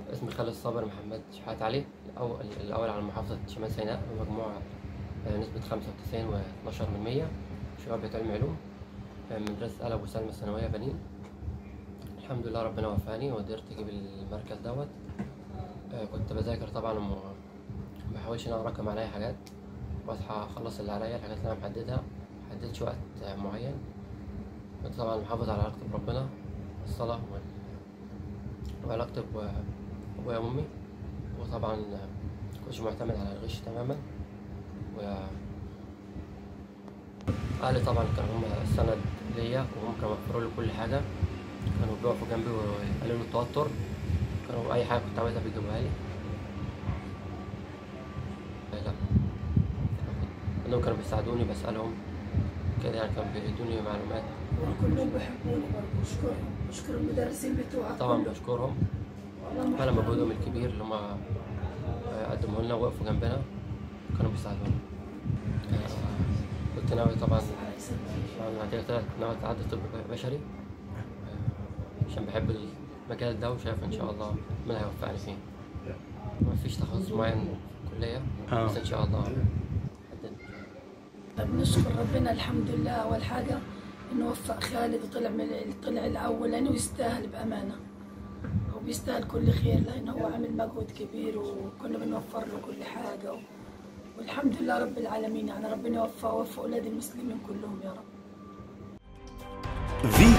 اسمي خالد صابر محمد شحات علي الأول, الأول على محافظة شمال سيناء بمجموع آه، نسبة خمسة وتسعين واتناشر من مية شعبة علم علوم آه، من مدرسة آل أبو سلمى الثانوية بنين الحمد لله ربنا وفاني وقدرت أجيب المركز دوت آه، كنت بذاكر طبعا وما بحاولش إن أنا أراكم عليا حاجات بصحى أخلص اللي عليا الحاجات اللي أنا محددها محددش وقت آه، معين كنت طبعا محافظ على علاقتي بربنا الصلاة وال- وعلاقتي بأبويا وأمي وطبعا كنتش معتمد على الغش تماما و أهلي طبعا كانوا هم السند ليا وهم كانوا وفروا لي كل حاجة كانوا بيقفوا جنبي ويقللوا التوتر كانوا أي حاجة كنت عاوزها بيجيبوها لي لا انهم كانوا بيساعدوني بسألهم كده يعني كانوا بيدوني معلومات وكلهم بيحبوني برضه بشكرهم بشكر المدرسين بتوعك طبعا كلهم. بشكرهم والله على ما مجهودهم الكبير اللي هم قدموه لنا ووقفوا جنبنا كانوا بيساعدونا آه، كنت ناوي طبعا أنا كده كده كنت ناوي أتعدى طب بشري آه، عشان بحب المجال ده وشايف إن شاء الله ربنا هيوفقني فيه مفيش تخصص معين في الكلية آه. بس إن شاء الله حددت. طب نشكر ربنا الحمد لله اول حاجه انه وفق خالد وطلع من طلع الاول لانه يستاهل بامانه هو بيستاهل كل خير لانه هو عامل مجهود كبير وكنا بنوفر له كل حاجه و... والحمد لله رب العالمين يعني ربنا يوفقه ويوفق اولاد المسلمين كلهم يا رب في